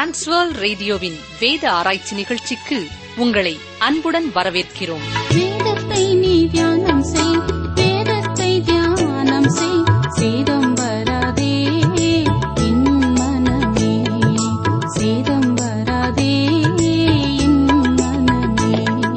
transfer ரேடியோவின் வேத ஆராய்ச்சி நிகழ்ச்சிக்கு உங்களை அன்புடன் வரவேற்கிறோம் வேதத்தை நீ தியானம் செய் வேதத்தை தியானம் செய் சேதம் வராதே என் மனமே சேதம் வராதே என் மனமே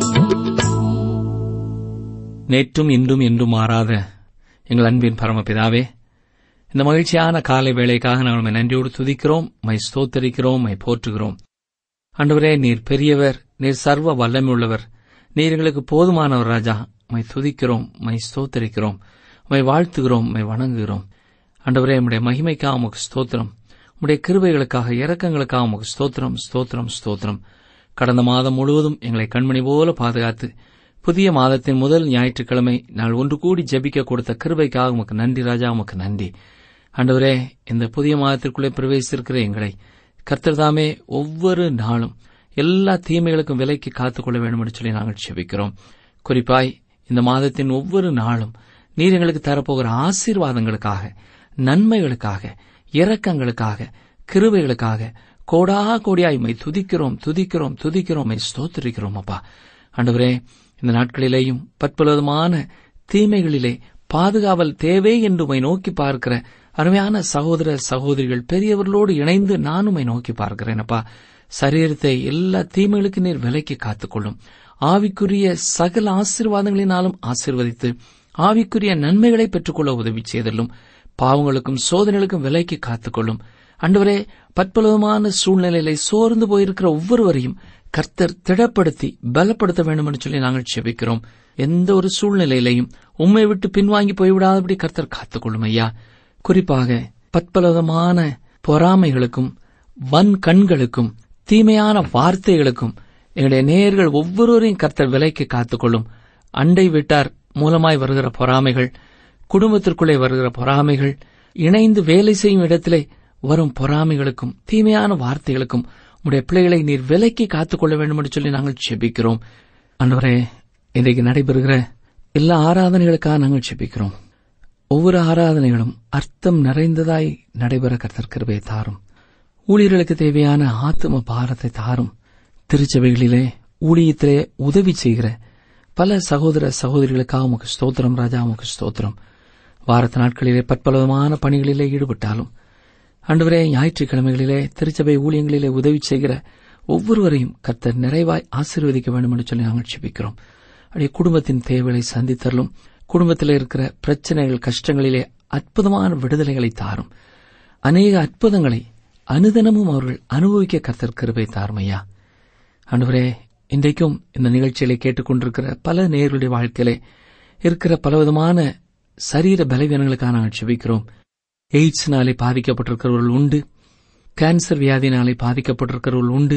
நேற்றும் இன்றும் என்றும் மாறாத எங்கள் அன்பின் பரமபிதாவே இந்த மகிழ்ச்சியான காலை வேளைக்காக நாங்கள் உம்மை நன்றியோடு துதிக்கிறோம் மை ஸ்தோத்தரிக்கிறோம் மை போற்றுகிறோம் ஆண்டவரே நீர் பெரியவர் நீர் சர்வ வல்லமை உள்ளவர் நீர் எங்களுக்கு போதுமானவர் ராஜா மை துதிக்கிறோம் மை ஸ்தோத்தரிக்கிறோம் மை வாழ்த்துகிறோம் மை வணங்குகிறோம் ஆண்டவரே உம்முடைய மகிமைக்காக உமக்கு ஸ்தோத்திரம் உம்முடைய கிருபைகளுக்காக இரக்கங்களுக்காக உமக்கு ஸ்தோத்திரம் ஸ்தோத்திரம் ஸ்தோத்திரம் கடந்த மாதம் முழுவதும் எங்களை கண்மணி போல பாதுகாத்து புதிய மாதத்தின் முதல் ஞாயிற்றுக்கிழமை நாள் ஒன்று கூடி ஜெபிக்க கொடுத்த கிருபைக்காக உமக்கு நன்றி ராஜா உமக்கு நன்றி ஆண்டவரே இந்த புதிய மாதத்திற்குள்ளே பிரவேசித்திருக்கிற எங்களை கர்த்தர்தாமே ஒவ்வொரு நாளும் எல்லா தீமைகளுக்கும் விலைக்கு காத்துக்கொள்ள வேண்டும் என்று சொல்லி நாங்கள் செபிக்கிறோம் குறிப்பாய் இந்த மாதத்தின் ஒவ்வொரு நாளும் நீர் எங்களுக்கு தரப்போகிற ஆசீர்வாதங்களுக்காக நன்மைகளுக்காக இரக்கங்களுக்காக கிருபைகளுக்காக கோடா கோடியாய் மை துதிக்கிறோம் துதிக்கிறோம் துதிக்கிறோம் மை ஸ்தோத்திரிக்கிறோம் அப்பா ஆண்டவரே இந்த நாட்களிலேயும் பற்பலவிதமான தீமைகளிலே பாதுகாவல் தேவை என்று உம்மை நோக்கி பார்க்கிற அருமையான சகோதர சகோதரிகள் பெரியவர்களோடு இணைந்து நான் உம்மை நோக்கி பார்க்கிறேன் அப்பா சரீரத்தை எல்லா தீமைகளுக்கு நீர் விலைக்கு காத்துக்கொள்ளும் ஆவிக்குரிய சகல ஆசீர்வாதங்களினாலும் ஆசீர்வதித்து ஆவிக்குரிய நன்மைகளை பெற்றுக்கொள்ள உதவி செய்தலும் பாவங்களுக்கும் சோதனைகளுக்கும் விலைக்கு காத்துக்கொள்ளும் அன்றுவரே பற்பலவிதமான சூழ்நிலையில சோர்ந்து போயிருக்கிற ஒவ்வொருவரையும் கர்த்தர் திடப்படுத்தி பலப்படுத்த வேண்டும் என்று சொல்லி நாங்கள் செபிக்கிறோம் எந்த ஒரு சூழ்நிலையிலையும் உம்மை விட்டு பின்வாங்கி போய்விடாதபடி கர்த்தர் காத்துக்கொள்ளும் ஐயா குறிப்பாக பற்பலவிதமான பொறாமைகளுக்கும் வன் கண்களுக்கும் தீமையான வார்த்தைகளுக்கும் எங்களுடைய நேயர்கள் ஒவ்வொருவரையும் கர்த்தர் விலைக்கு காத்துக்கொள்ளும் அண்டை வீட்டார் மூலமாய் வருகிற பொறாமைகள் குடும்பத்திற்குள்ளே வருகிற பொறாமைகள் இணைந்து வேலை செய்யும் இடத்திலே வரும் பொறாமைகளுக்கும் தீமையான வார்த்தைகளுக்கும் உடைய பிள்ளைகளை நீர் விலைக்கு காத்துக்கொள்ள வேண்டும் என்று சொல்லி நாங்கள் செபிக்கிறோம் அன்றுவரே இன்றைக்கு நடைபெறுகிற எல்லா ஆராதனைகளுக்காக நாங்கள் செபிக்கிறோம் ஒவ்வொரு ஆராதனைகளும் அர்த்தம் நிறைந்ததாய் நடைபெற கர்த்தர் கிருபையை தாரும் ஊழியர்களுக்கு தேவையான ஆத்தும பாரத்தை தாரும் திருச்சபைகளிலே ஊழியத்திலே உதவி செய்கிற பல சகோதர சகோதரிகளுக்காக உமக்கு ஸ்தோத்திரம் ராஜா உமக்கு ஸ்தோத்திரம் வாரத்து நாட்களிலே பற்பலவிதமான பணிகளிலே ஈடுபட்டாலும் அன்றுவரே ஞாயிற்றுக்கிழமைகளிலே திருச்சபை ஊழியங்களிலே உதவி செய்கிற ஒவ்வொருவரையும் கர்த்தர் நிறைவாய் ஆசீர்வதிக்க வேண்டும் என்று சொல்லி நாங்கள் செபிக்கிறோம் அப்படியே குடும்பத்தின் தேவைகளை சந்தித்தரலும் குடும்பத்தில் இருக்கிற பிரச்சனைகள் கஷ்டங்களிலே அற்புதமான விடுதலைகளை தாரும் அநேக அற்புதங்களை அனுதினமும் அவர்கள் அனுபவிக்க கர்த்தர் கிருபை தாருமையா அன்றுவரே இன்றைக்கும் இந்த நிகழ்ச்சிகளை கேட்டுக்கொண்டிருக்கிற பல நேர்களுடைய வாழ்க்கையிலே இருக்கிற பலவிதமான சரீர பலவீனங்களுக்காக நாங்கள் செபிக்கிறோம் எய்ட்ஸ்னாலே பாதிக்கப்பட்டிருக்கிறவர்கள் உண்டு கேன்சர் வியாதினாலே பாதிக்கப்பட்டிருக்கிறவர்கள் உண்டு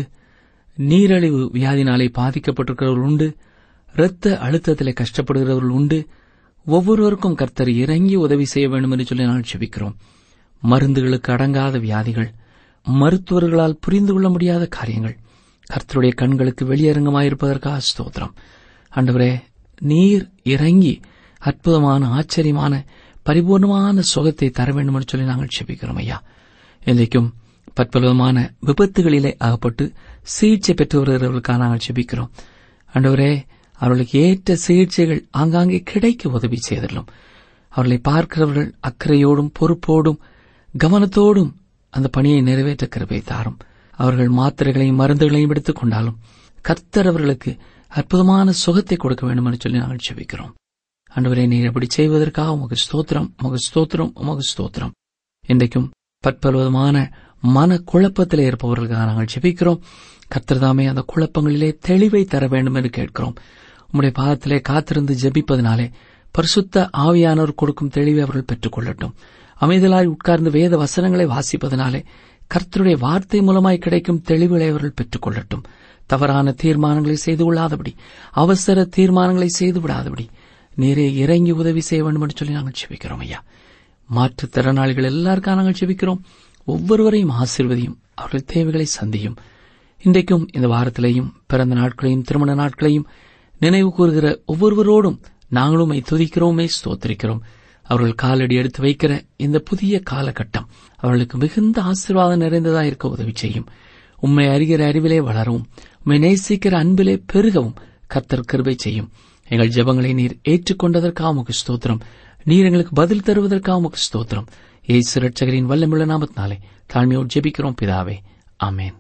நீரழிவு வியாதினாலே பாதிக்கப்பட்டிருக்கிறவர்கள் உண்டு இரத்த அழுத்தத்திலே கஷ்டப்படுகிறவர்கள் உண்டு ஒவ்வொருவருக்கும் கர்த்தர் இறங்கி உதவி செய்ய வேண்டும் என்று சொல்லி நாங்கள் செபிக்கிறோம் மருந்துகளுக்கு அடங்காத வியாதிகள் மருத்துவர்களால் புரிந்து கொள்ள முடியாத காரியங்கள் கர்த்தருடைய கண்களுக்கு வெளியரங்கமாயிருப்பதற்காக ஸ்தோத்திரம் ஆண்டவரே நீர் இறங்கி அற்புதமான ஆச்சரியமான பரிபூர்ணமான சுகத்தை தர வேண்டும் என்று சொல்லி நாங்கள் செபிக்கிறோம் ஐயா இன்றைக்கும் பற்பலவிதமான விபத்துகளிலே அகப்பட்டு சிகிச்சை பெற்று வருகிறவர்களுக்காக நாங்கள் செபிக்கிறோம் ஆண்டவரே அவர்களுக்கு ஏற்ற சிகிச்சைகள் ஆங்காங்கே கிடைக்க உதவி செய்தலும் அவர்களை பார்க்கிறவர்கள் அக்கறையோடும் பொறுப்போடும் கவனத்தோடும் அந்த பணியை நிறைவேற்ற கிருபை தாரும் அவர்கள் மாத்திரைகளையும் மருந்துகளையும் எடுத்துக் கொண்டாலும் கர்த்தர் அவர்களுக்கு அற்புதமான சுகத்தை கொடுக்க வேண்டும் என்று சொல்லி நாங்கள் செபிக்கிறோம் ஆண்டவரே நீர் அப்படி செய்வதற்காக உமக்கு ஸ்தோத்திரம் உமக்கு ஸ்தோத்திரம் உமக்கு ஸ்தோத்திரம் இன்றைக்கும் பற்பலவிதமான மன குழப்பத்தில் இருப்பவர்களுக்காக நாங்கள் ஜெபிக்கிறோம் கர்த்தர்தாமே அந்த குழப்பங்களிலே தெளிவை தர வேண்டும் என்று கேட்கிறோம் உம்முடைய பாதத்திலே காத்திருந்து ஜெபிப்பதனாலே பரிசுத்த ஆவியானவர் கொடுக்கும் தெளிவை அவர்கள் பெற்றுக் கொள்ளட்டும் அமைதலாய் உட்கார்ந்து வேத வசனங்களை வாசிப்பதனாலே கர்த்தருடைய வார்த்தை மூலமாய் கிடைக்கும் தெளிவுகளை அவர்கள் பெற்றுக் கொள்ளட்டும் தவறான தீர்மானங்களை செய்து கொள்ளாதபடி அவசர தீர்மானங்களை செய்து விடாதபடி நேரே இறங்கி உதவி செய்ய வேண்டும் என்று சொல்லி நாங்கள் செபிக்கிறோம் ஐயா மாற்றுத்திறனாளிகள் எல்லாருக்காக நாங்கள் செபிக்கிறோம் ஒவ்வொருவரையும் ஆசிர்வதியும் அவர்கள் தேவைகளை சந்தியும் இன்றைக்கும் இந்த வாரத்திலேயும் பிறந்த நாட்களையும் திருமண நாட்களையும் நினைவு கூறுகிற ஒவ்வொருவரோடும் நாங்களும் துதிக்கிறோமே ஸ்தோத்திரிக்கிறோம் அவர்கள் காலடி எடுத்து வைக்கிற இந்த புதிய காலகட்டம் அவர்களுக்கு மிகுந்த ஆசீர்வாதம் நிறைந்ததா இருக்க உதவி செய்யும் உம்மை அறிகிற அறிவிலே வளரவும் உம்மை நேசிக்கிற அன்பிலே பெருகவும் கர்த்தர் கிருபை செய்யும் எங்கள் ஜெபங்களை நீர் ஏற்றுக்கொண்டதற்காக உமக்கு ஸ்தோத்திரம் நீர் எங்களுக்கு பதில் தருவதற்காக உமக்கு ஸ்தோத்திரம் ஏசு ரட்சகரின் வல்லமுள்ள நாமத்தினாலே தாழ்மையோடு ஜெபிக்கிறோம் பிதாவே ஆமென்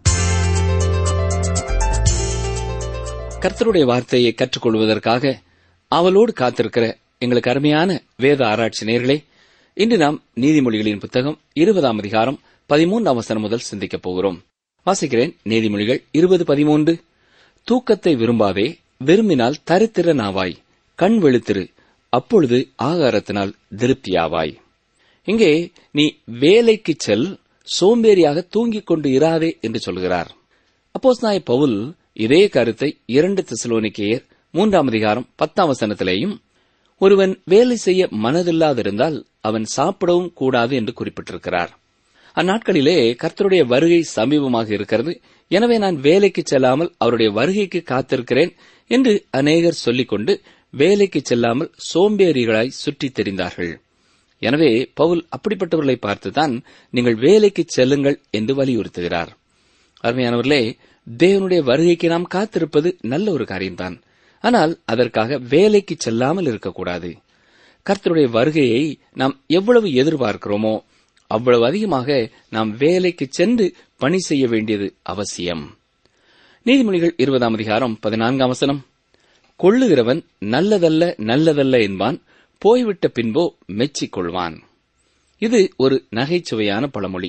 கர்த்தருடைய வார்த்தையை கற்றுக்கொள்வதற்காக அவளோடு காத்திருக்கிற எங்களுக்கு அருமையான வேத ஆராய்ச்சி நேர்களே இன்று நாம் நீதிமொழிகளின் புத்தகம் இருபதாம் அதிகாரம் பதிமூன்றாம் வசனம் முதல் சிந்திக்கப் போகிறோம் வாசிக்கிறேன் நீதிமொழிகள் இருபது பதிமூன்று தூக்கத்தை விரும்பாதே விரும்பினால் தரித்திர நாவாய் கண் வெளுத்திரு அப்பொழுது ஆகாரத்தினால் திருப்தியாவாய் இங்கே நீ வேலைக்கு செல் சோம்பேறியாக தூங்கிக் கொண்டு இராதே என்று சொல்கிறார் அப்போஸ் நாய பவுல் இதே கருத்தை இரண்டு தெசலோனிக்கேயர் மூன்றாம் அதிகாரம் பத்தாம் வசனத்திலேயும் ஒருவன் வேலை செய்ய மனதில்லாதிருந்தால் அவன் சாப்பிடவும் கூடாது என்று குறிப்பிட்டிருக்கிறார் அந்நாட்களிலே கர்த்தருடைய வருகை சமீபமாக இருக்கிறது எனவே நான் வேலைக்கு செல்லாமல் அவருடைய வருகைக்கு காத்திருக்கிறேன் என்று அநேகர் சொல்லிக்கொண்டு வேலைக்கு செல்லாமல் சோம்பேறிகளாய் சுற்றித் தெரிந்தார்கள் எனவே பவுல் அப்படிப்பட்டவர்களை பார்த்துதான் நீங்கள் வேலைக்கு செல்லுங்கள் என்று வலியுறுத்துகிறார் அருமையானவர்களே தேவனுடைய வருகைக்கு நாம் காத்திருப்பது நல்ல ஒரு காரியம்தான் ஆனால் அதற்காக வேலைக்கு செல்லாமல் இருக்கக்கூடாது கர்த்தருடைய வருகையை நாம் எவ்வளவு எதிர்பார்க்கிறோமோ அவ்வளவு அதிகமாக நாம் வேலைக்கு சென்று பணி செய்ய வேண்டியது அவசியம் நீதிமொழிகள் இருபதாம் அதிகாரம் பதினான்காம் வசனம் கொள்ளுகிறவன் நல்லதல்ல நல்லதல்ல என்பான் போய்விட்ட பின்போ மெச்சிக் கொள்வான் இது ஒரு நகைச்சுவையான பழமொழி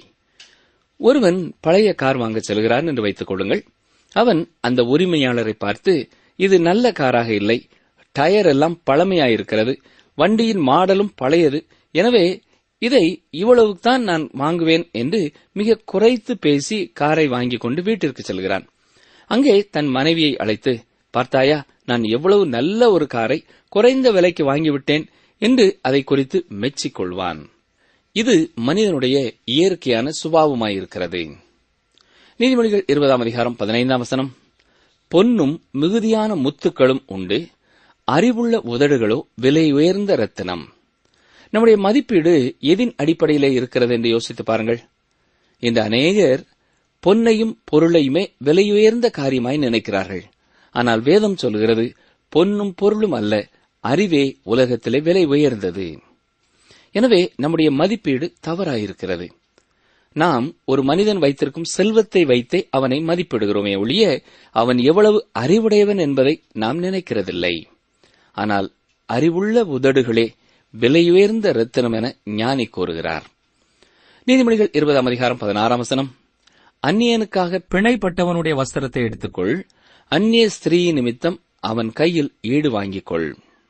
ஒருவன் பழைய கார் வாங்க செல்கிறான் என்று வைத்துக் கொள்ளுங்கள் அவன் அந்த உரிமையாளரை பார்த்து இது நல்ல காராக இல்லை டயர் எல்லாம் பழமையாயிருக்கிறது வண்டியின் மாடலும் பழையது எனவே இதை இவ்வளவுதான் நான் வாங்குவேன் என்று மிக குறைத்து பேசி காரை வாங்கிக் கொண்டு வீட்டிற்கு செல்கிறான் அங்கே தன் மனைவியை அழைத்து பார்த்தாயா நான் எவ்வளவு நல்ல ஒரு காரை குறைந்த விலைக்கு வாங்கிவிட்டேன் என்று அதை குறித்து மெச்சிக் கொள்வான் இது மனிதனுடைய இயற்கையான சுபாவமாயிருக்கிறது நீதிமொழிகள் இருபதாம் அதிகாரம் பதினைந்தாம் வசனம் பொன்னும் மிகுதியான முத்துக்களும் உண்டு அறிவுள்ள உதடுகளோ விலை உயர்ந்த ரத்தினம் நம்முடைய மதிப்பீடு எதின் அடிப்படையிலே இருக்கிறது என்று யோசித்து பாருங்கள் இந்த அநேகர் பொன்னையும் பொருளையுமே விலையுயர்ந்த காரியமாய் நினைக்கிறார்கள் ஆனால் வேதம் சொல்கிறது பொன்னும் பொருளும் அல்ல அறிவே உலகத்திலே விலை உயர்ந்தது எனவே நம்முடைய மதிப்பீடு தவறாயிருக்கிறது நாம் ஒரு மனிதன் வைத்திருக்கும் செல்வத்தை வைத்தே அவனை மதிப்பிடுகிறோமே ஒழிய அவன் எவ்வளவு அறிவுடையவன் என்பதை நாம் நினைக்கிறதில்லை ஆனால் அறிவுள்ள உதடுகளே விலையுயர்ந்த ரத்தினம் என ஞானி கூறுகிறார் நீதிமொழிகள் இருபதாம் அதிகாரம் பதினாறாம் வசனம் அந்நியனுக்காக பிணைப்பட்டவனுடைய வஸ்திரத்தை எடுத்துக்கொள் அந்நிய ஸ்திரீ நிமித்தம் அவன் கையில் ஈடு வாங்கிக் கொள்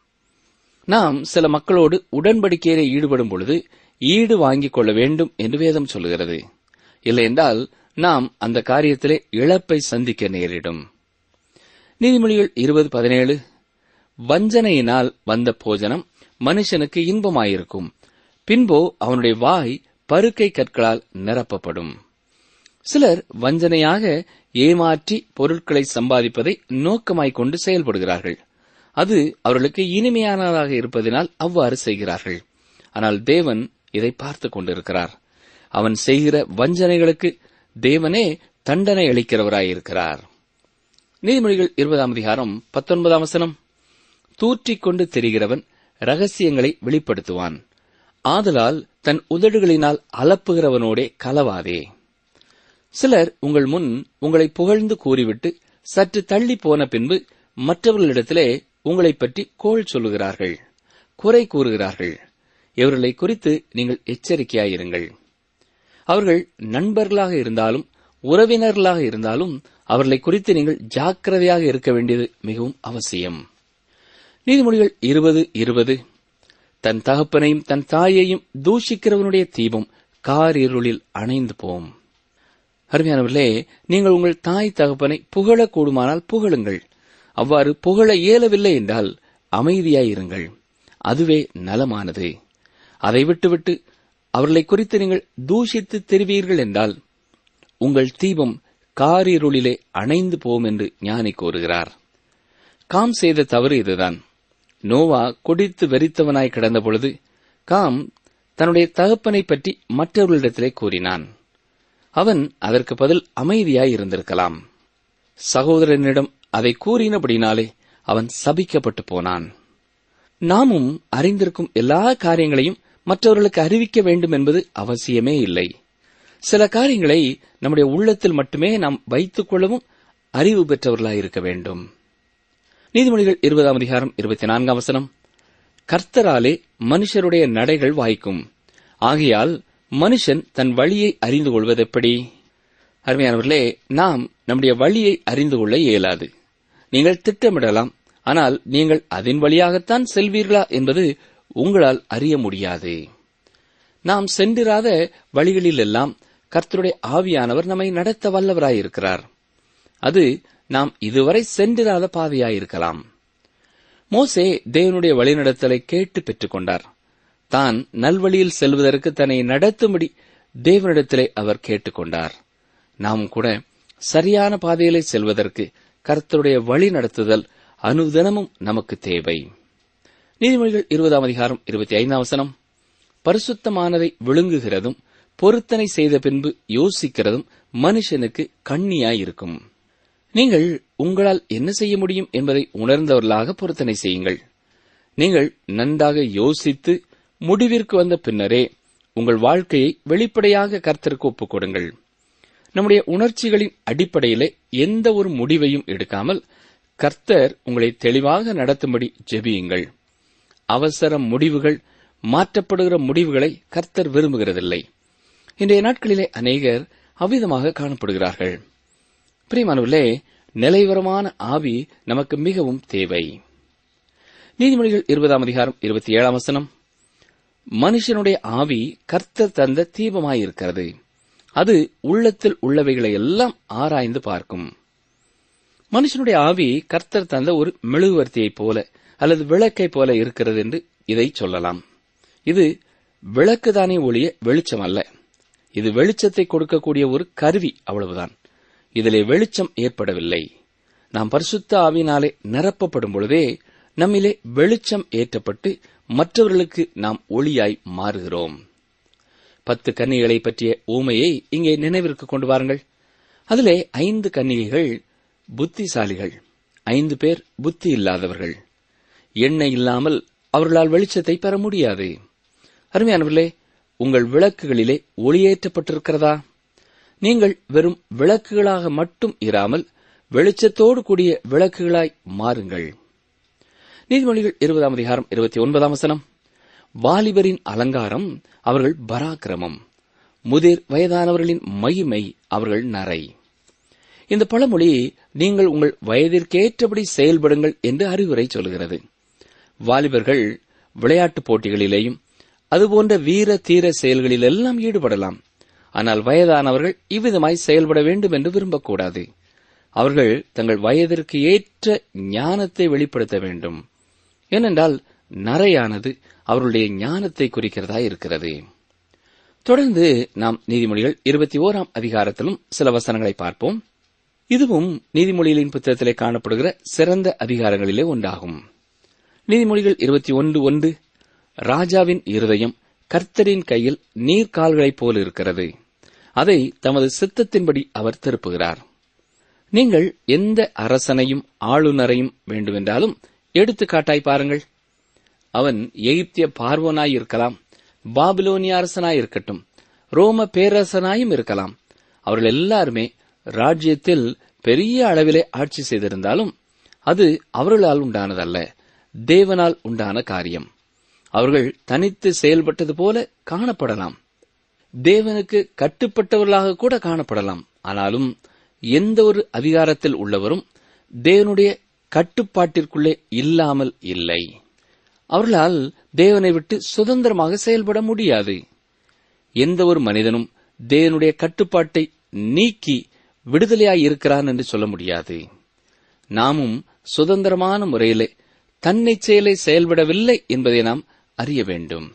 நாம் சில மக்களோடு உடன்படிக்கையிலே ஈடுபடும் பொழுது ஈடு வாங்கிக் கொள்ள வேண்டும் என்று வேதம் சொல்கிறது இல்லையென்றால் நாம் அந்த காரியத்திலே இழப்பை சந்திக்க நேரிடும் நீதிமொழிகள் இருபது பதினேழு வஞ்சனையினால் வந்த போஜனம் மனுஷனுக்கு இன்பமாயிருக்கும் பின்போ அவனுடைய வாய் பருக்கை கற்களால் நிரப்பப்படும் சிலர் வஞ்சனையாக ஏமாற்றி பொருட்களை சம்பாதிப்பதை நோக்கமாய்க் கொண்டு செயல்படுகிறார்கள் அது அவர்களுக்கு இனிமையானதாக இருப்பதினால் அவ்வாறு செய்கிறார்கள் ஆனால் தேவன் இதை பார்த்துக் கொண்டிருக்கிறார் அவன் செய்கிற வஞ்சனைகளுக்கு தேவனே தண்டனை அளிக்கிறவராயிருக்கிறார் நீதிமொழிகள் இருபதாம் அதிகாரம் பத்தொன்பதாம் வசனம் தூற்றிக் கொண்டு தெரிகிறவன் ரகசியங்களை வெளிப்படுத்துவான் ஆதலால் தன் உதடுகளினால் அலப்புகிறவனோடே கலவாதே சிலர் உங்கள் முன் உங்களை புகழ்ந்து கூறிவிட்டு சற்று தள்ளி போன பின்பு மற்றவர்களிடத்திலே உங்களைப் பற்றி கோள் சொல்லுகிறார்கள் குறை கூறுகிறார்கள் இவர்களை குறித்து நீங்கள் எச்சரிக்கையாயிருங்கள் அவர்கள் நண்பர்களாக இருந்தாலும் உறவினர்களாக இருந்தாலும் அவர்களை குறித்து நீங்கள் ஜாக்கிரதையாக இருக்க வேண்டியது மிகவும் அவசியம் நீதிமொழிகள் இருபது இருபது தன் தகப்பனையும் தன் தாயையும் தூஷிக்கிறவனுடைய தீபம் கார் இருளில் அணைந்து போம் அருமையானவர்களே நீங்கள் உங்கள் தாய் தகப்பனை புகழக்கூடுமானால் புகழுங்கள் அவ்வாறு புகழ இயலவில்லை என்றால் அமைதியாயிருங்கள் அதுவே நலமானது அதை விட்டுவிட்டு அவர்களை குறித்து நீங்கள் தூஷித்து தெரிவீர்கள் என்றால் உங்கள் தீபம் காரிருளிலே அணைந்து போம் என்று ஞானி கூறுகிறார் காம் செய்த தவறு இதுதான் நோவா குடித்து வெறித்தவனாய் கிடந்த பொழுது காம் தன்னுடைய தகப்பனை பற்றி மற்றவர்களிடத்திலே கூறினான் அவன் அதற்கு பதில் அமைதியாய் இருந்திருக்கலாம் சகோதரனிடம் அதை கூறினபடினாலே அவன் சபிக்கப்பட்டு போனான் நாமும் அறிந்திருக்கும் எல்லா காரியங்களையும் மற்றவர்களுக்கு அறிவிக்க வேண்டும் என்பது அவசியமே இல்லை சில காரியங்களை நம்முடைய உள்ளத்தில் மட்டுமே நாம் வைத்துக் கொள்ளவும் அறிவு பெற்றவர்களாய் இருக்க வேண்டும் நீதிமொழிகள் இருபதாம் அதிகாரம் இருபத்தி நான்காம் வசனம் கர்த்தராலே மனுஷருடைய நடைகள் வாய்க்கும் ஆகையால் மனுஷன் தன் வழியை அறிந்து கொள்வதெப்படி அருமையானவர்களே நாம் நம்முடைய வழியை அறிந்து கொள்ள இயலாது நீங்கள் திட்டமிடலாம் ஆனால் நீங்கள் அதன் வழியாகத்தான் செல்வீர்களா என்பது உங்களால் அறிய முடியாது நாம் சென்றிராத வழிகளிலெல்லாம் கர்த்தருடைய ஆவியானவர் நம்மை நடத்த வல்லவராயிருக்கிறார் அது நாம் இதுவரை சென்றிராத பாதையாயிருக்கலாம் மோசே தேவனுடைய வழிநடத்தலை கேட்டு பெற்றுக்கொண்டார் தான் நல்வழியில் செல்வதற்கு தன்னை நடத்தும்படி தேவனிடத்திலே அவர் கேட்டுக்கொண்டார் நாம் கூட சரியான பாதையிலே செல்வதற்கு கர்த்தருடைய வழி நடத்துதல் அனுதினமும் நமக்கு தேவை நீதிமொழிகள் இருபதாம் அதிகாரம் இருபத்தி ஐந்தாம் வசனம் பரிசுத்தமானதை விழுங்குகிறதும் பொருத்தனை செய்த பின்பு யோசிக்கிறதும் மனுஷனுக்கு கண்ணியாயிருக்கும் நீங்கள் உங்களால் என்ன செய்ய முடியும் என்பதை உணர்ந்தவர்களாக பொருத்தனை செய்யுங்கள் நீங்கள் நன்றாக யோசித்து முடிவிற்கு வந்த பின்னரே உங்கள் வாழ்க்கையை வெளிப்படையாக கர்த்தருக்கு ஒப்புக் கொடுங்கள் நம்முடைய உணர்ச்சிகளின் அடிப்படையிலே எந்த ஒரு முடிவையும் எடுக்காமல் கர்த்தர் உங்களை தெளிவாக நடத்தும்படி ஜெபியுங்கள் அவசர முடிவுகள் மாற்றப்படுகிற முடிவுகளை கர்த்தர் விரும்புகிறதில்லை இன்றைய நாட்களிலே அநேகர் அவ்விதமாக காணப்படுகிறார்கள் பிரியமானவர்களே நிலைவரமான ஆவி நமக்கு மிகவும் தேவை நீதிமொழிகள் இருபதாம் அதிகாரம் இருபத்தி ஏழாம் வசனம் மனுஷனுடைய ஆவி கர்த்தர் தந்த தீபமாயிருக்கிறது அது உள்ளத்தில் உள்ளவைகளை எல்லாம் ஆராய்ந்து பார்க்கும் மனுஷனுடைய ஆவி கர்த்தர் தந்த ஒரு மெழுகுவர்த்தியைப் போல அல்லது விளக்கைப் போல இருக்கிறது என்று இதை சொல்லலாம் இது விளக்குதானே ஒழிய வெளிச்சம் அல்ல இது வெளிச்சத்தை கொடுக்கக்கூடிய ஒரு கருவி அவ்வளவுதான் இதிலே வெளிச்சம் ஏற்படவில்லை நாம் பரிசுத்த ஆவியினாலே நிரப்பப்படும் பொழுதே நம்மிலே வெளிச்சம் ஏற்றப்பட்டு மற்றவர்களுக்கு நாம் ஒளியாய் மாறுகிறோம் பத்து கன்னிகளை பற்றிய ஊமையை இங்கே நினைவிற்கு கொண்டு வாருங்கள் அதிலே ஐந்து கன்னிகைகள் புத்திசாலிகள் ஐந்து பேர் புத்தி இல்லாதவர்கள் எண்ணெய் இல்லாமல் அவர்களால் வெளிச்சத்தை பெற முடியாது அருமையானவர்களே உங்கள் விளக்குகளிலே ஒளியேற்றப்பட்டிருக்கிறதா நீங்கள் வெறும் விளக்குகளாக மட்டும் இராமல் வெளிச்சத்தோடு கூடிய விளக்குகளாய் மாறுங்கள் நீதிமொழிகள் இருபதாம் அதிகாரம் இருபத்தி ஒன்பதாம் வசனம் வாலிபரின் அலங்காரம் அவர்கள் பராக்கிரமம் முதிர் வயதானவர்களின் மகிமை அவர்கள் நரை இந்த பழமொழி நீங்கள் உங்கள் வயதிற்கேற்றபடி செயல்படுங்கள் என்று அறிவுரை சொல்கிறது வாலிபர்கள் விளையாட்டுப் போட்டிகளிலேயும் அதுபோன்ற வீர தீர செயல்களிலெல்லாம் ஈடுபடலாம் ஆனால் வயதானவர்கள் இவ்விதமாய் செயல்பட வேண்டும் என்று விரும்பக்கூடாது அவர்கள் தங்கள் வயதிற்கு ஏற்ற ஞானத்தை வெளிப்படுத்த வேண்டும் ஏனென்றால் நரையானது அவர்களுடைய ஞானத்தை குறிக்கிறதா இருக்கிறது தொடர்ந்து நாம் நீதிமொழிகள் இருபத்தி ஓராம் அதிகாரத்திலும் சில வசனங்களை பார்ப்போம் இதுவும் நீதிமொழிகளின் புத்தகத்திலே காணப்படுகிற சிறந்த அதிகாரங்களிலே ஒன்றாகும் நீதிமொழிகள் இருபத்தி ஒன்று ஒன்று ராஜாவின் இருதயம் கர்த்தரின் கையில் நீர்க்கால்களைப் போல் இருக்கிறது அதை தமது சித்தத்தின்படி அவர் திருப்புகிறார் நீங்கள் எந்த அரசனையும் ஆளுநரையும் வேண்டுமென்றாலும் எடுத்துக்காட்டாய் பாருங்கள் அவன் எகிப்திய பார்வோனாய் இருக்கலாம் பாபிலோனிய அரசனாய் இருக்கட்டும் ரோம பேரரசனாயும் இருக்கலாம் அவர்கள் எல்லாருமே ராஜ்யத்தில் பெரிய அளவிலே ஆட்சி செய்திருந்தாலும் அது அவர்களால் உண்டானதல்ல தேவனால் உண்டான காரியம் அவர்கள் தனித்து செயல்பட்டது போல காணப்படலாம் தேவனுக்கு கட்டுப்பட்டவர்களாக கூட காணப்படலாம் ஆனாலும் எந்த ஒரு அதிகாரத்தில் உள்ளவரும் தேவனுடைய கட்டுப்பாட்டிற்குள்ளே இல்லாமல் இல்லை அவர்களால் தேவனை விட்டு சுதந்திரமாக செயல்பட முடியாது எந்த ஒரு மனிதனும் தேவனுடைய கட்டுப்பாட்டை நீக்கி விடுதலையாய் இருக்கிறான் என்று சொல்ல முடியாது நாமும் சுதந்திரமான முறையிலே தன்னை செயலை செயல்படவில்லை என்பதை நாம் அறிய வேண்டும்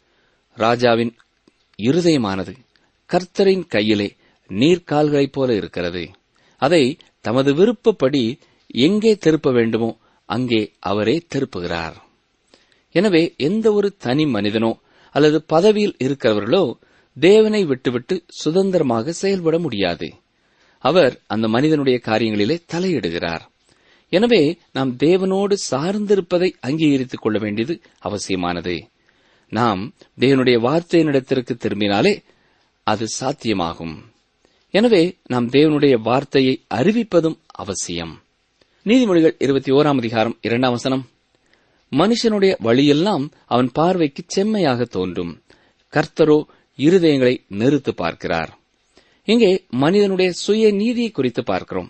ராஜாவின் இருதயமானது கர்த்தரின் கையிலே நீர்க்கால்களைப் போல இருக்கிறது அதை தமது விருப்பப்படி எங்கே திருப்ப வேண்டுமோ அங்கே அவரே திருப்புகிறார் எனவே எந்த ஒரு தனி மனிதனோ அல்லது பதவியில் இருக்கிறவர்களோ தேவனை விட்டுவிட்டு சுதந்திரமாக செயல்பட முடியாது அவர் அந்த மனிதனுடைய காரியங்களிலே தலையிடுகிறார் எனவே நாம் தேவனோடு சார்ந்திருப்பதை அங்கீகரித்துக் கொள்ள வேண்டியது அவசியமானது நாம் தேவனுடைய வார்த்தையினிடத்திற்கு திரும்பினாலே அது சாத்தியமாகும் எனவே நாம் தேவனுடைய வார்த்தையை அறிவிப்பதும் அவசியம் நீதிமொழிகள் இருபத்தி ஓராம் அதிகாரம் இரண்டாம் வசனம் மனுஷனுடைய வழியெல்லாம் அவன் பார்வைக்கு செம்மையாக தோன்றும் கர்த்தரோ இருதயங்களை நிறுத்து பார்க்கிறார் இங்கே மனிதனுடைய சுய நீதியை குறித்து பார்க்கிறோம்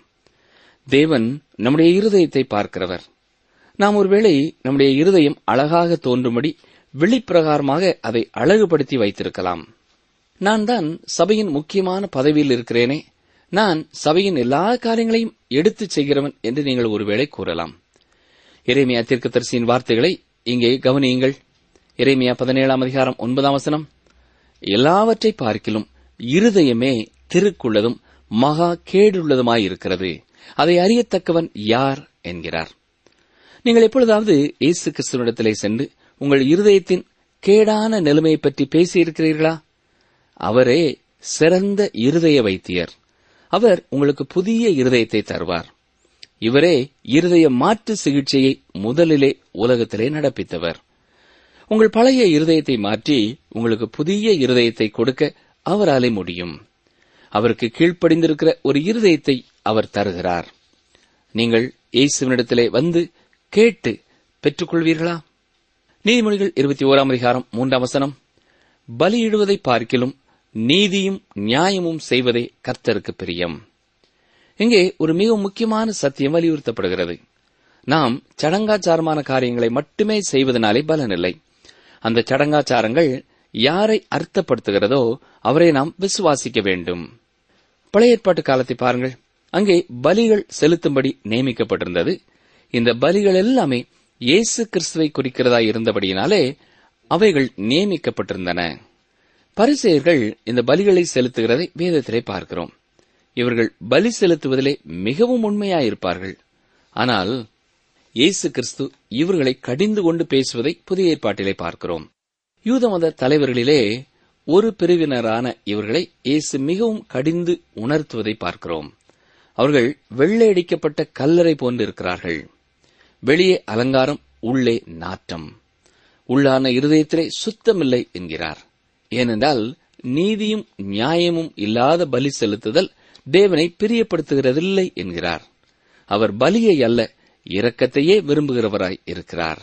தேவன் நம்முடைய இருதயத்தை பார்க்கிறவர் நாம் ஒருவேளை நம்முடைய இருதயம் அழகாக தோன்றும்படி வெளிப்பிரகாரமாக அதை அழகுபடுத்தி வைத்திருக்கலாம் நான் தான் சபையின் முக்கியமான பதவியில் இருக்கிறேனே நான் சபையின் எல்லா காரியங்களையும் எடுத்துச் செய்கிறவன் என்று நீங்கள் ஒருவேளை கூறலாம் இறைமையா தீர்க்கதரிசியின் வார்த்தைகளை இங்கே கவனியுங்கள் இறைமையா பதினேழாம் அதிகாரம் ஒன்பதாம் வசனம் எல்லாவற்றை பார்க்கிலும் இருதயமே திருக்குள்ளதும் மகா கேடுள்ளதுமாயிருக்கிறது அதை அறியத்தக்கவன் யார் என்கிறார் நீங்கள் எப்பொழுதாவது இயேசு கிறிஸ்துவனிடத்திலே சென்று உங்கள் இருதயத்தின் கேடான நிலைமையை பற்றி பேசியிருக்கிறீர்களா அவரே சிறந்த இருதய வைத்தியர் அவர் உங்களுக்கு புதிய இருதயத்தை தருவார் இவரே இருதய மாற்று சிகிச்சையை முதலிலே உலகத்திலே நடப்பித்தவர் உங்கள் பழைய இருதயத்தை மாற்றி உங்களுக்கு புதிய இருதயத்தை கொடுக்க அவராலே முடியும் அவருக்கு கீழ்ப்படிந்திருக்கிற ஒரு இருதயத்தை அவர் தருகிறார் நீங்கள் இயேசுவினிடத்திலே வந்து கேட்டு பெற்றுக்கொள்வீர்களா நீதிமொழிகள் இருபத்தி ஓராம் அதிகாரம் மூன்றாம் வசனம் பலியிடுவதை பார்க்கிலும் நீதியும் நியாயமும் செய்வதே கர்த்தருக்கு பிரியம் இங்கே ஒரு மிக முக்கியமான சத்தியம் வலியுறுத்தப்படுகிறது நாம் சடங்காச்சாரமான காரியங்களை மட்டுமே செய்வதனாலே பலனில்லை அந்த சடங்காச்சாரங்கள் யாரை அர்த்தப்படுத்துகிறதோ அவரை நாம் விசுவாசிக்க வேண்டும் பழைய ஏற்பாட்டு காலத்தை பாருங்கள் அங்கே பலிகள் செலுத்தும்படி நியமிக்கப்பட்டிருந்தது இந்த பலிகள் எல்லாமே இயேசு கிறிஸ்துவை குறிக்கிறதா இருந்தபடியினாலே அவைகள் நியமிக்கப்பட்டிருந்தன பரிசெயர்கள் இந்த பலிகளை செலுத்துகிறதை வேதத்திலே பார்க்கிறோம் இவர்கள் பலி செலுத்துவதிலே மிகவும் உண்மையாயிருப்பார்கள் ஆனால் இயேசு கிறிஸ்து இவர்களை கடிந்து கொண்டு பேசுவதை புதிய ஏற்பாட்டிலே பார்க்கிறோம் யூத மத தலைவர்களிலே ஒரு பிரிவினரான இவர்களை இயேசு மிகவும் கடிந்து உணர்த்துவதை பார்க்கிறோம் அவர்கள் வெள்ளையடிக்கப்பட்ட கல்லறை போன்று இருக்கிறார்கள் வெளியே அலங்காரம் உள்ளே நாட்டம் உள்ளான இருதயத்திலே சுத்தமில்லை என்கிறார் ஏனென்றால் நீதியும் நியாயமும் இல்லாத பலி செலுத்துதல் தேவனை பிரியப்படுத்துகிறதில்லை என்கிறார் அவர் பலியை அல்ல இரக்கத்தையே விரும்புகிறவராய் இருக்கிறார்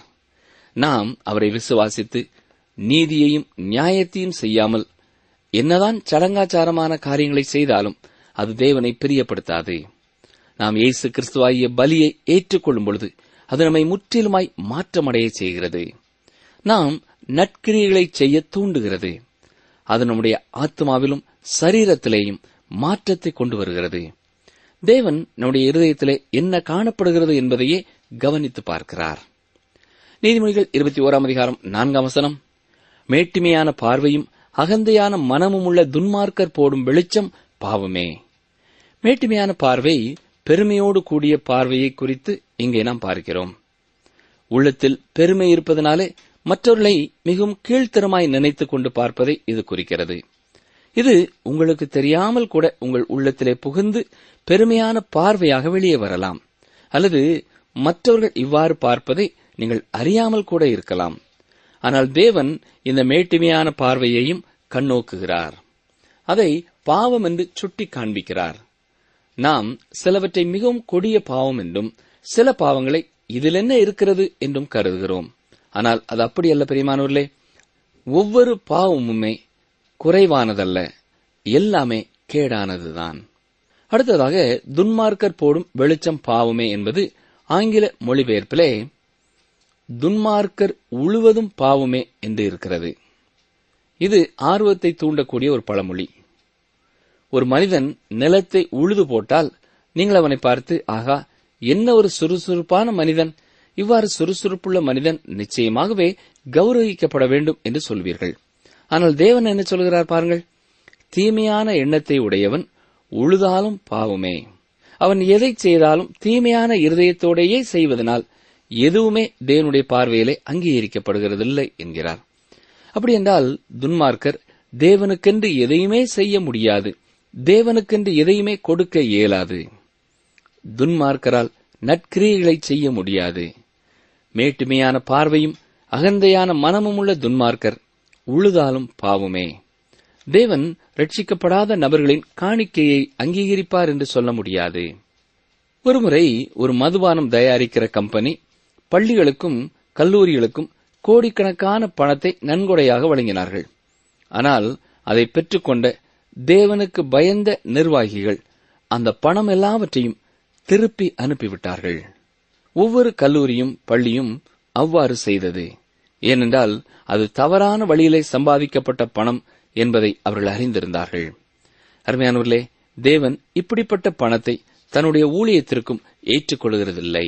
நாம் அவரை விசுவாசித்து நீதியையும் நியாயத்தையும் செய்யாமல் என்னதான் சடங்காச்சாரமான காரியங்களை செய்தாலும் அது தேவனை பிரியப்படுத்தாது நாம் இயேசு கிறிஸ்துவாகிய பலியை ஏற்றுக்கொள்ளும் பொழுது அது நம்மை முற்றிலுமாய் மாற்றமடைய செய்கிறது நாம் நற்கிரியைகளை செய்ய தூண்டுகிறது அது நம்முடைய ஆத்மாவிலும் சரீரத்திலேயும் மாற்றத்தை கொண்டு வருகிறது தேவன் நம்முடைய இருதயத்திலே என்ன காணப்படுகிறது என்பதையே கவனித்து பார்க்கிறார் நீதிமொழிகள் இருபத்தி ஓராம் அதிகாரம் நான்காம் வசனம் மேட்டிமையான பார்வையும் அகந்தையான மனமும் உள்ள துன்மார்க்கர் போடும் வெளிச்சம் பாவமே மேட்டிமையான பார்வை பெருமையோடு கூடிய பார்வையை குறித்து இங்கே நாம் பார்க்கிறோம் உள்ளத்தில் பெருமை இருப்பதனாலே மற்றவர்களை மிகவும் கீழ்த்தரமாய் நினைத்துக் கொண்டு பார்ப்பதை இது குறிக்கிறது இது உங்களுக்கு தெரியாமல் கூட உங்கள் உள்ளத்திலே புகுந்து பெருமையான பார்வையாக வெளியே வரலாம் அல்லது மற்றவர்கள் இவ்வாறு பார்ப்பதை நீங்கள் அறியாமல் கூட இருக்கலாம் ஆனால் தேவன் இந்த மேட்டுமையான பார்வையையும் கண்ணோக்குகிறார் அதை பாவம் என்று சுட்டி காண்பிக்கிறார் நாம் சிலவற்றை மிகவும் கொடிய பாவம் என்றும் சில பாவங்களை இதில் என்ன இருக்கிறது என்றும் கருதுகிறோம் ஆனால் அது அப்படி அல்ல பெரியமானவர்களே ஒவ்வொரு பாவமுமே குறைவானதல்ல எல்லாமே கேடானதுதான் அடுத்ததாக துன்மார்க்கர் போடும் வெளிச்சம் பாவமே என்பது ஆங்கில மொழிபெயர்ப்பிலே துன்மார்க்கர் உழுவதும் பாவமே என்று இருக்கிறது இது ஆர்வத்தை தூண்டக்கூடிய ஒரு பழமொழி ஒரு மனிதன் நிலத்தை உழுது போட்டால் நீங்கள் அவனை பார்த்து ஆகா என்ன ஒரு சுறுசுறுப்பான மனிதன் இவ்வாறு சுறுசுறுப்புள்ள மனிதன் நிச்சயமாகவே கௌரவிக்கப்பட வேண்டும் என்று சொல்வீர்கள் ஆனால் தேவன் என்ன சொல்கிறார் பாருங்கள் தீமையான எண்ணத்தை உடையவன் உழுதாலும் பாவமே அவன் எதை செய்தாலும் தீமையான இருதயத்தோடையே செய்வதனால் எதுவுமே தேவனுடைய பார்வையிலே அங்கீகரிக்கப்படுகிறதில்லை என்கிறார் அப்படி என்றால் துன்மார்க்கர் தேவனுக்கென்று எதையுமே செய்ய முடியாது தேவனுக்கென்று எதையுமே கொடுக்க இயலாது துன்மார்க்கரால் நற்கிரியைகளை செய்ய முடியாது மேட்டுமையான பார்வையும் அகந்தையான மனமும் உள்ள துன்மார்க்கர் உழுதாலும் பாவமே தேவன் ரட்சிக்கப்படாத நபர்களின் காணிக்கையை அங்கீகரிப்பார் என்று சொல்ல முடியாது ஒருமுறை ஒரு மதுபானம் தயாரிக்கிற கம்பெனி பள்ளிகளுக்கும் கல்லூரிகளுக்கும் கோடிக்கணக்கான பணத்தை நன்கொடையாக வழங்கினார்கள் ஆனால் அதை பெற்றுக்கொண்ட தேவனுக்கு பயந்த நிர்வாகிகள் அந்த பணம் எல்லாவற்றையும் திருப்பி அனுப்பிவிட்டார்கள் ஒவ்வொரு கல்லூரியும் பள்ளியும் அவ்வாறு செய்தது ஏனென்றால் அது தவறான வழியிலே சம்பாதிக்கப்பட்ட பணம் என்பதை அவர்கள் அறிந்திருந்தார்கள் அருமையானவர்களே தேவன் இப்படிப்பட்ட பணத்தை தன்னுடைய ஊழியத்திற்கும் ஏற்றுக்கொள்கிறதில்லை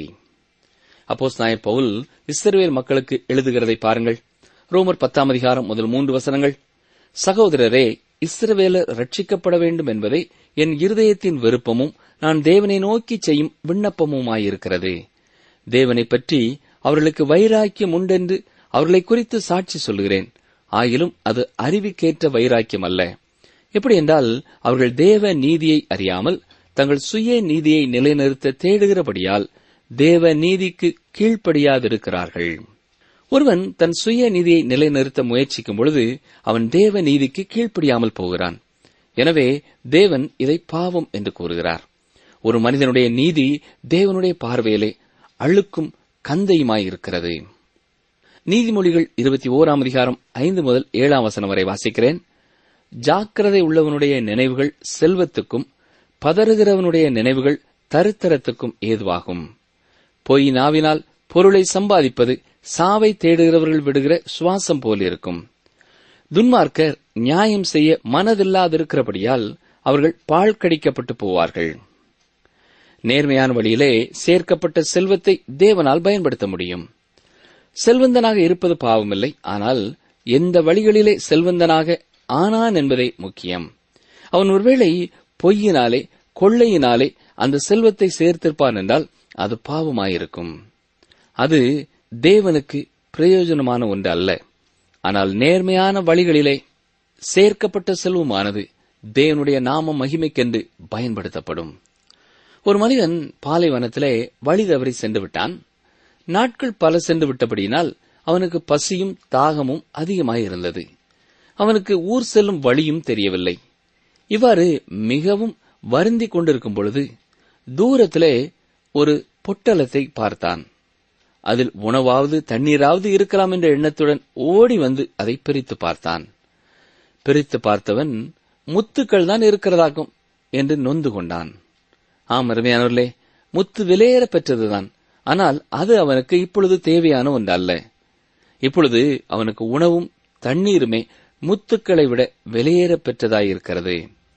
அப்போஸ் நாய பவுல் இஸ்ரவேல் மக்களுக்கு எழுதுகிறதை பாருங்கள் ரோமர் பத்தாம் அதிகாரம் முதல் மூன்று வசனங்கள் சகோதரரே இஸ்ரவேலர் ரட்சிக்கப்பட வேண்டும் என்பதே என் இருதயத்தின் விருப்பமும் நான் தேவனை நோக்கி செய்யும் விண்ணப்பமுமாயிருக்கிறது தேவனை பற்றி அவர்களுக்கு வைராக்கியம் உண்டென்று அவர்களை குறித்து சாட்சி சொல்கிறேன் ஆயிலும் அது அறிவிக்கேற்ற வைராக்கியம் அல்ல எப்படி என்றால் அவர்கள் தேவ நீதியை அறியாமல் தங்கள் சுய நீதியை நிலைநிறுத்த தேடுகிறபடியால் தேவ நீதிக்கு கீழ்ப்படியாதிருக்கிறார்கள் ஒருவன் தன் சுய நீதியை நிலைநிறுத்த முயற்சிக்கும் பொழுது அவன் தேவ நீதிக்கு கீழ்ப்படியாமல் போகிறான் எனவே தேவன் இதை பாவம் என்று கூறுகிறார் ஒரு மனிதனுடைய நீதி தேவனுடைய பார்வையிலே அழுக்கும் கந்தையுமாயிருக்கிறது நீதிமொழிகள் இருபத்தி ஓராம் அதிகாரம் ஐந்து முதல் ஏழாம் வசனம் வரை வாசிக்கிறேன் ஜாக்கிரதை உள்ளவனுடைய நினைவுகள் செல்வத்துக்கும் பதறுகிறவனுடைய நினைவுகள் தருத்தரத்துக்கும் ஏதுவாகும் பொய் நாவினால் பொருளை சம்பாதிப்பது சாவை தேடுகிறவர்கள் விடுகிற சுவாசம் போல் இருக்கும் துன்மார்க்கர் நியாயம் செய்ய மனதில்லாதிருக்கிறபடியால் அவர்கள் பால் கடிக்கப்பட்டு போவார்கள் நேர்மையான வழியிலே சேர்க்கப்பட்ட செல்வத்தை தேவனால் பயன்படுத்த முடியும் செல்வந்தனாக இருப்பது பாவமில்லை ஆனால் எந்த வழிகளிலே செல்வந்தனாக ஆனான் என்பதே முக்கியம் அவன் ஒருவேளை பொய்யினாலே கொள்ளையினாலே அந்த செல்வத்தை சேர்த்திருப்பான் என்றால் அது பாவமாயிருக்கும் அது தேவனுக்கு பிரயோஜனமான ஒன்று அல்ல ஆனால் நேர்மையான வழிகளிலே சேர்க்கப்பட்ட செல்வமானது தேவனுடைய நாம மகிமைக்கென்று பயன்படுத்தப்படும் ஒரு மனிதன் பாலைவனத்திலே வழி தவறி சென்று விட்டான் நாட்கள் பல சென்று விட்டபடியினால் அவனுக்கு பசியும் தாகமும் அதிகமாயிருந்தது அவனுக்கு ஊர் செல்லும் வழியும் தெரியவில்லை இவ்வாறு மிகவும் வருந்திக் கொண்டிருக்கும் பொழுது தூரத்திலே ஒரு பொட்டலத்தை பார்த்தான் அதில் உணவாவது தண்ணீராவது இருக்கலாம் என்ற எண்ணத்துடன் ஓடி வந்து அதை பிரித்து பார்த்தான் பிரித்து பார்த்தவன் முத்துக்கள் தான் இருக்கிறதாக்கும் என்று நொந்து கொண்டான் ஆம் அருமையானவர்களே முத்து விலையேற பெற்றதுதான் ஆனால் அது அவனுக்கு இப்பொழுது தேவையான ஒன்று அல்ல இப்பொழுது அவனுக்கு உணவும் தண்ணீருமே முத்துக்களை விட விலையேற பெற்றதாயிருக்கிறது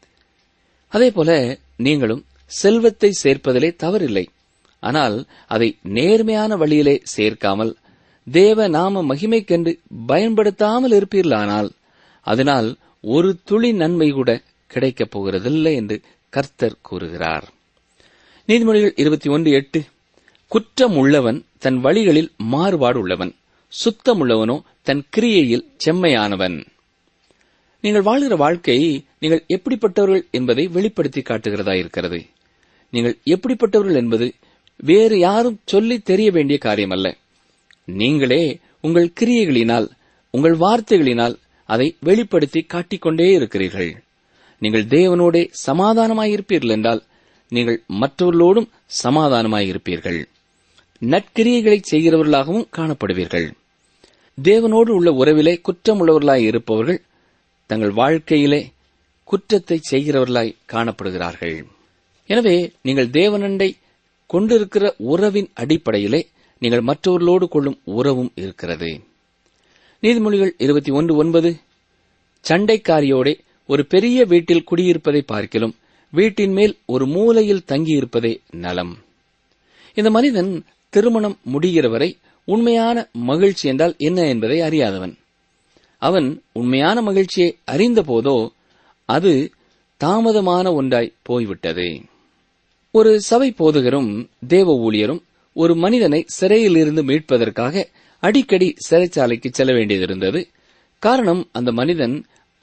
அதேபோல நீங்களும் செல்வத்தை சேர்ப்பதிலே தவறில்லை ஆனால் அதை நேர்மையான வழியிலே சேர்க்காமல் தேவ நாம மகிமைக்கென்று பயன்படுத்தாமல் இருப்பீர்களானால் அதனால் ஒரு துளி நன்மை கூட கிடைக்கப் போகிறதில்லை என்று கர்த்தர் கூறுகிறார் நீதிமொழிகள் இருபத்தி ஒன்று எட்டு குற்றம் உள்ளவன் தன் வழிகளில் மாறுபாடு உள்ளவன் சுத்தமுள்ளவனோ தன் கிரியையில் செம்மையானவன் நீங்கள் வாழ்கிற வாழ்க்கை நீங்கள் எப்படிப்பட்டவர்கள் என்பதை வெளிப்படுத்தி காட்டுகிறதா இருக்கிறது நீங்கள் எப்படிப்பட்டவர்கள் என்பது வேறு யாரும் சொல்லி தெரிய வேண்டிய காரியமல்ல நீங்களே உங்கள் கிரியைகளினால் உங்கள் வார்த்தைகளினால் அதை வெளிப்படுத்தி காட்டிக்கொண்டே இருக்கிறீர்கள் நீங்கள் தேவனோடே சமாதானமாயிருப்பீர்கள் என்றால் நீங்கள் மற்றவர்களோடும் சமாதானமாயிருப்பீர்கள் நற்கிரியைகளை செய்கிறவர்களாகவும் காணப்படுவீர்கள் தேவனோடு உள்ள உறவிலே குற்றமுள்ளவர்களாய் இருப்பவர்கள் தங்கள் வாழ்க்கையிலே குற்றத்தை செய்கிறவர்களாய் காணப்படுகிறார்கள் எனவே நீங்கள் தேவனண்டை கொண்டிருக்கிற உறவின் அடிப்படையிலே நீங்கள் மற்றவர்களோடு கொள்ளும் உறவும் இருக்கிறது நீதிமொழிகள் இருபத்தி ஒன்று ஒன்பது சண்டைக்காரியோடே ஒரு பெரிய வீட்டில் குடியிருப்பதை பார்க்கிலும் வீட்டின் மேல் ஒரு மூலையில் தங்கியிருப்பதே நலம் இந்த மனிதன் திருமணம் முடிகிற வரை உண்மையான மகிழ்ச்சி என்றால் என்ன என்பதை அறியாதவன் அவன் உண்மையான மகிழ்ச்சியை அறிந்த போதோ அது தாமதமான ஒன்றாய் போய்விட்டது ஒரு சபை போதகரும் தேவ ஊழியரும் ஒரு மனிதனை சிறையில் இருந்து மீட்பதற்காக அடிக்கடி சிறைச்சாலைக்கு செல்ல வேண்டியதிருந்தது காரணம் அந்த மனிதன்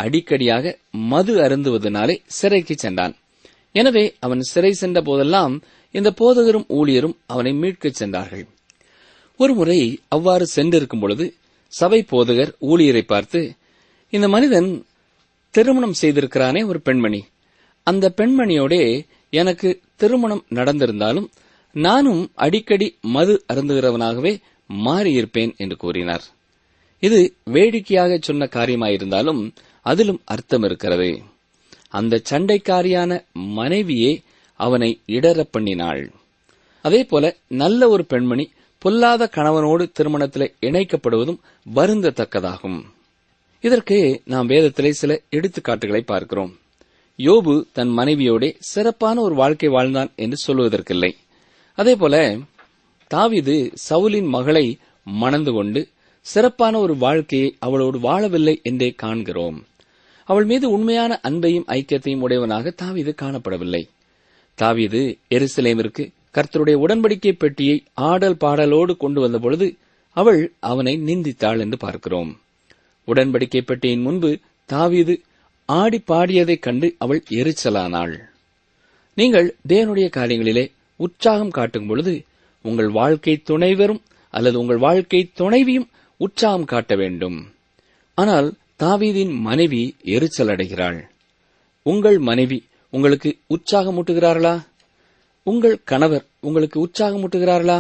அடிக்கடியாக மது அருந்துவதனாலே சிறைக்கு சென்றான் எனவே அவன் சிறை சென்ற போதெல்லாம் இந்த போதகரும் ஊழியரும் அவனை மீட்கச் சென்றார்கள் ஒருமுறை அவ்வாறு சென்றிருக்கும் பொழுது சபை போதகர் ஊழியரை பார்த்து இந்த மனிதன் திருமணம் செய்திருக்கிறானே ஒரு பெண்மணி அந்த பெண்மணியோடே எனக்கு திருமணம் நடந்திருந்தாலும் நானும் அடிக்கடி மது அருந்துகிறவனாகவே மாறியிருப்பேன் என்று கூறினார் இது வேடிக்கையாக சொன்ன காரியமாயிருந்தாலும் அதிலும் அர்த்தம் இருக்கிறது அந்த சண்டைக்காரியான மனைவியே அவனை இடறப் பண்ணினாள் அதே போல நல்ல ஒரு பெண்மணி பொல்லாத கணவனோடு திருமணத்திலே இணைக்கப்படுவதும் வருந்தத்தக்கதாகும் இதற்கு நாம் வேதத்திலே சில எடுத்துக்காட்டுகளை பார்க்கிறோம் யோபு தன் மனைவியோடே சிறப்பான ஒரு வாழ்க்கை வாழ்ந்தான் என்று சொல்வதற்கில்லை அதேபோல தாவீது சவுலின் மகளை மணந்து கொண்டு சிறப்பான ஒரு வாழ்க்கையை அவளோடு வாழவில்லை என்றே காண்கிறோம் அவள் மீது உண்மையான அன்பையும் ஐக்கியத்தையும் உடையவனாக தாவீது காணப்படவில்லை தாவீது எருசலேமிற்கு கர்த்தருடைய உடன்படிக்கை பெட்டியை ஆடல் பாடலோடு கொண்டு வந்த பொழுது அவள் அவனை நிந்தித்தாள் என்று பார்க்கிறோம் உடன்படிக்கை பெட்டியின் முன்பு தாவீது ஆடி பாடியதைக் கண்டு அவள் எரிச்சலானாள் நீங்கள் தேவனுடைய காரியங்களிலே உற்சாகம் காட்டும் பொழுது உங்கள் வாழ்க்கை துணைவரும் அல்லது உங்கள் வாழ்க்கை துணைவியும் உற்சாகம் காட்ட வேண்டும் ஆனால் தாவீதின் மனைவி எரிச்சல் அடைகிறாள் உங்கள் மனைவி உங்களுக்கு உற்சாகமூட்டுகிறார்களா உங்கள் கணவர் உங்களுக்கு உற்சாகமூட்டுகிறார்களா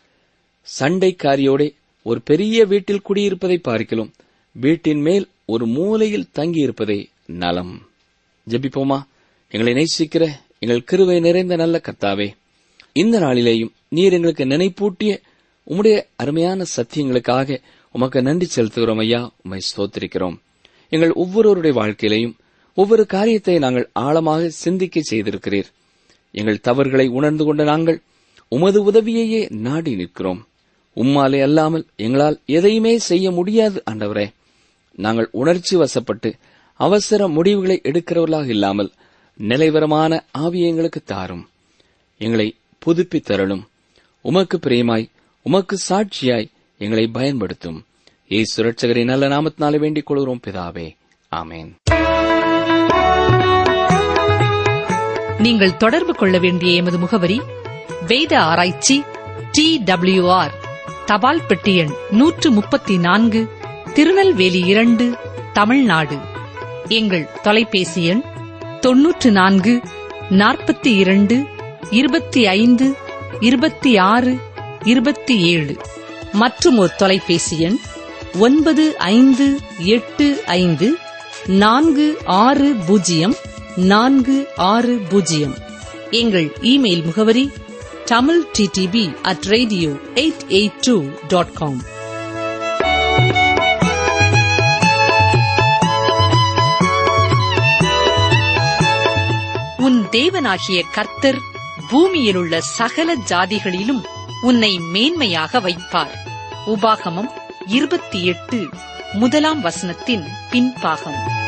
சண்டைக்காரியோடே ஒரு பெரிய வீட்டில் குடியிருப்பதை பார்க்கலாம் வீட்டின் மேல் ஒரு மூலையில் தங்கியிருப்பதே நலம் ஜெபிப்போமா எங்களை நேசிக்கிற எங்கள் கிருவை நிறைந்த நல்ல கர்த்தாவே இந்த நாளிலேயும் நீர் எங்களுக்கு நினைப்பூட்டிய உம்முடைய அருமையான சத்தியங்களுக்காக உமக்கு நன்றி செலுத்துகிறோம் ஐயா உம்மை ஸ்தோத்திரிக்கிறோம் எங்கள் ஒவ்வொருவருடைய வாழ்க்கையிலையும் ஒவ்வொரு காரியத்தை நாங்கள் ஆழமாக சிந்திக்க செய்திருக்கிறீர் எங்கள் தவறுகளை உணர்ந்து கொண்ட நாங்கள் உமது உதவியையே நாடி நிற்கிறோம் உம்மாலே அல்லாமல் எங்களால் எதையுமே செய்ய முடியாது ஆண்டவரே நாங்கள் உணர்ச்சி வசப்பட்டு அவசர முடிவுகளை எடுக்கிறவர்களாக இல்லாமல் நிலைவரமான ஆவியை எங்களுக்கு தாரும் எங்களை புதுப்பித்தரலும் உமக்கு பிரியமாய் உமக்கு சாட்சியாய் எங்களை பயன்படுத்தும் ஏசு சுரட்சகரின் நல்ல நாமத்தினாலே வேண்டிக் கொள்கிறோம் பிதாவே ஆமேன் நீங்கள் தொடர்பு கொள்ள வேண்டிய எமது முகவரி வேத ஆராய்ச்சி டி டபிள்யூஆர் தபால் பெட்டி எண் நூற்று முப்பத்தி நான்கு திருநெல்வேலி இரண்டு தமிழ்நாடு எங்கள் தொலைபேசி எண் தொன்னூற்று நான்கு நாற்பத்தி இரண்டு இருபத்தி ஐந்து இருபத்தி ஆறு இருபத்தி ஏழு மற்றும் ஒரு தொலைபேசி எண் ஒன்பது ஐந்து எட்டு ஐந்து நான்கு ஆறு பூஜ்ஜியம் நான்கு ஆறு பூஜ்ஜியம் எங்கள் இமெயில் முகவரி Tamil DTP at radio eight eight two dot com உன் தேவனாகிய கர்த்தர் பூமியிலுள்ள சகல ஜாதிகளிலும் உன்னை மேன்மையாக வைப்பார் உபாகமம் இருபத்தி எட்டு முதலாம் வசனத்தின் பின்பாகம்